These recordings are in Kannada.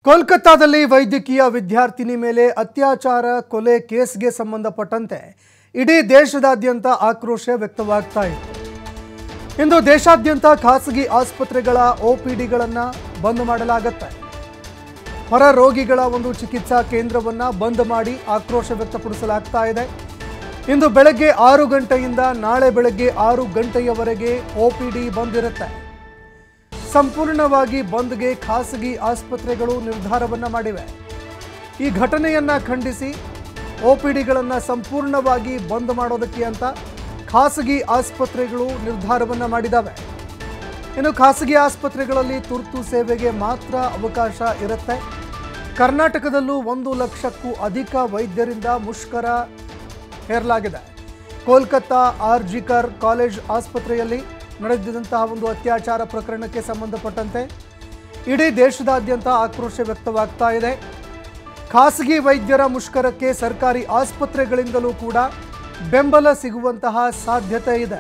ಕೋಲ್ಕತ್ತಾದಲ್ಲಿ ವೈದ್ಯಕೀಯ ವಿದ್ಯಾರ್ಥಿನಿ ಮೇಲೆ ಅತ್ಯಾಚಾರ ಕೊಲೆ ಕೇಸ್ಗೆ ಸಂಬಂಧಪಟ್ಟಂತೆ ಇಡೀ ದೇಶದಾದ್ಯಂತ ಆಕ್ರೋಶ ವ್ಯಕ್ತವಾಗ್ತಾ ಇದೆ ಇಂದು ದೇಶಾದ್ಯಂತ ಖಾಸಗಿ ಆಸ್ಪತ್ರೆಗಳ ಒಪಿಡಿಗಳನ್ನು ಬಂದ್ ಮಾಡಲಾಗುತ್ತೆ ಹೊರ ರೋಗಿಗಳ ಒಂದು ಚಿಕಿತ್ಸಾ ಕೇಂದ್ರವನ್ನ ಬಂದ್ ಮಾಡಿ ಆಕ್ರೋಶ ವ್ಯಕ್ತಪಡಿಸಲಾಗ್ತಾ ಇದೆ ಇಂದು ಬೆಳಗ್ಗೆ ಆರು ಗಂಟೆಯಿಂದ ನಾಳೆ ಬೆಳಗ್ಗೆ ಆರು ಗಂಟೆಯವರೆಗೆ ಒಪಿಡಿ ಬಂದ್ ಇರುತ್ತೆ ಸಂಪೂರ್ಣವಾಗಿ ಬಂದ್ಗೆ ಖಾಸಗಿ ಆಸ್ಪತ್ರೆಗಳು ನಿರ್ಧಾರವನ್ನ ಮಾಡಿವೆ ಈ ಘಟನೆಯನ್ನ ಖಂಡಿಸಿ ಒಪಿಡಿಗಳನ್ನು ಸಂಪೂರ್ಣವಾಗಿ ಬಂದ್ ಮಾಡೋದಕ್ಕೆ ಅಂತ ಖಾಸಗಿ ಆಸ್ಪತ್ರೆಗಳು ನಿರ್ಧಾರವನ್ನ ಮಾಡಿದ್ದಾವೆ ಇನ್ನು ಖಾಸಗಿ ಆಸ್ಪತ್ರೆಗಳಲ್ಲಿ ತುರ್ತು ಸೇವೆಗೆ ಮಾತ್ರ ಅವಕಾಶ ಇರುತ್ತೆ ಕರ್ನಾಟಕದಲ್ಲೂ ಒಂದು ಲಕ್ಷಕ್ಕೂ ಅಧಿಕ ವೈದ್ಯರಿಂದ ಮುಷ್ಕರ ಹೇರಲಾಗಿದೆ ಕೋಲ್ಕತ್ತಾ ಆರ್ಜಿಕರ್ ಕಾಲೇಜ್ ಆಸ್ಪತ್ರೆಯಲ್ಲಿ ನಡೆದಿದ್ದಂತಹ ಒಂದು ಅತ್ಯಾಚಾರ ಪ್ರಕರಣಕ್ಕೆ ಸಂಬಂಧಪಟ್ಟಂತೆ ಇಡೀ ದೇಶದಾದ್ಯಂತ ಆಕ್ರೋಶ ವ್ಯಕ್ತವಾಗ್ತಾ ಇದೆ ಖಾಸಗಿ ವೈದ್ಯರ ಮುಷ್ಕರಕ್ಕೆ ಸರ್ಕಾರಿ ಆಸ್ಪತ್ರೆಗಳಿಂದಲೂ ಕೂಡ ಬೆಂಬಲ ಸಿಗುವಂತಹ ಸಾಧ್ಯತೆ ಇದೆ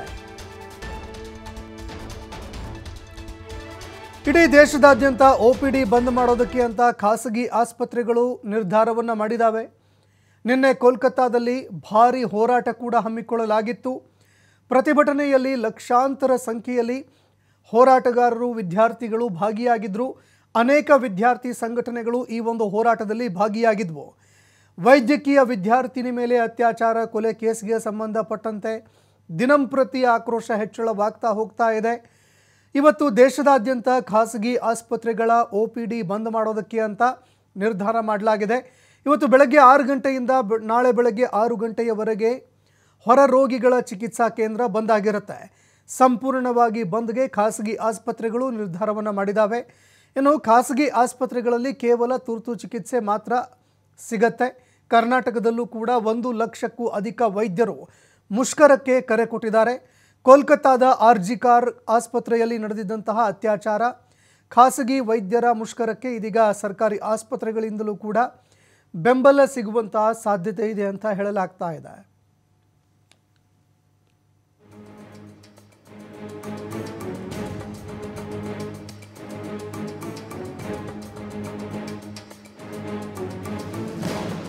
ಇಡೀ ದೇಶದಾದ್ಯಂತ ಒಪಿಡಿ ಬಂದ್ ಮಾಡೋದಕ್ಕೆ ಅಂತ ಖಾಸಗಿ ಆಸ್ಪತ್ರೆಗಳು ನಿರ್ಧಾರವನ್ನು ಮಾಡಿದ್ದಾವೆ ನಿನ್ನೆ ಕೋಲ್ಕತ್ತಾದಲ್ಲಿ ಭಾರಿ ಹೋರಾಟ ಕೂಡ ಹಮ್ಮಿಕೊಳ್ಳಲಾಗಿತ್ತು ಪ್ರತಿಭಟನೆಯಲ್ಲಿ ಲಕ್ಷಾಂತರ ಸಂಖ್ಯೆಯಲ್ಲಿ ಹೋರಾಟಗಾರರು ವಿದ್ಯಾರ್ಥಿಗಳು ಭಾಗಿಯಾಗಿದ್ದರು ಅನೇಕ ವಿದ್ಯಾರ್ಥಿ ಸಂಘಟನೆಗಳು ಈ ಒಂದು ಹೋರಾಟದಲ್ಲಿ ಭಾಗಿಯಾಗಿದ್ವು ವೈದ್ಯಕೀಯ ವಿದ್ಯಾರ್ಥಿನಿ ಮೇಲೆ ಅತ್ಯಾಚಾರ ಕೊಲೆ ಕೇಸ್ಗೆ ಸಂಬಂಧಪಟ್ಟಂತೆ ದಿನಂಪ್ರತಿ ಆಕ್ರೋಶ ಹೆಚ್ಚಳವಾಗ್ತಾ ಹೋಗ್ತಾ ಇದೆ ಇವತ್ತು ದೇಶದಾದ್ಯಂತ ಖಾಸಗಿ ಆಸ್ಪತ್ರೆಗಳ ಒ ಪಿ ಡಿ ಬಂದ್ ಮಾಡೋದಕ್ಕೆ ಅಂತ ನಿರ್ಧಾರ ಮಾಡಲಾಗಿದೆ ಇವತ್ತು ಬೆಳಗ್ಗೆ ಆರು ಗಂಟೆಯಿಂದ ಬೆ- ನಾಳೆ ಬೆಳಗ್ಗೆ ಆರು ಗಂಟೆಯವರೆಗೆ ಹೊರ ರೋಗಿಗಳ ಚಿಕಿತ್ಸಾ ಕೇಂದ್ರ ಬಂದಾಗಿರುತ್ತೆ ಸಂಪೂರ್ಣವಾಗಿ ಬಂದ್ಗೆ ಖಾಸಗಿ ಆಸ್ಪತ್ರೆಗಳು ನಿರ್ಧಾರವನ್ನು ಮಾಡಿದ್ದಾವೆ ಇನ್ನು ಖಾಸಗಿ ಆಸ್ಪತ್ರೆಗಳಲ್ಲಿ ಕೇವಲ ತುರ್ತು ಚಿಕಿತ್ಸೆ ಮಾತ್ರ ಸಿಗತ್ತೆ ಕರ್ನಾಟಕದಲ್ಲೂ ಕೂಡ ಒಂದು ಲಕ್ಷಕ್ಕೂ ಅಧಿಕ ವೈದ್ಯರು ಮುಷ್ಕರಕ್ಕೆ ಕರೆ ಕೊಟ್ಟಿದ್ದಾರೆ ಕೋಲ್ಕತ್ತಾದ ಆರ್ಜಿಕಾರ್ ಆಸ್ಪತ್ರೆಯಲ್ಲಿ ನಡೆದಿದ್ದಂತಹ ಅತ್ಯಾಚಾರ ಖಾಸಗಿ ವೈದ್ಯರ ಮುಷ್ಕರಕ್ಕೆ ಇದೀಗ ಸರ್ಕಾರಿ ಆಸ್ಪತ್ರೆಗಳಿಂದಲೂ ಕೂಡ ಬೆಂಬಲ ಸಿಗುವಂತಹ ಸಾಧ್ಯತೆ ಇದೆ ಅಂತ ಹೇಳಲಾಗ್ತಾ ಇದೆ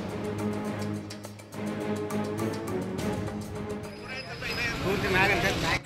ಪೂರ್ತಿ ಮ್ಯಾಗ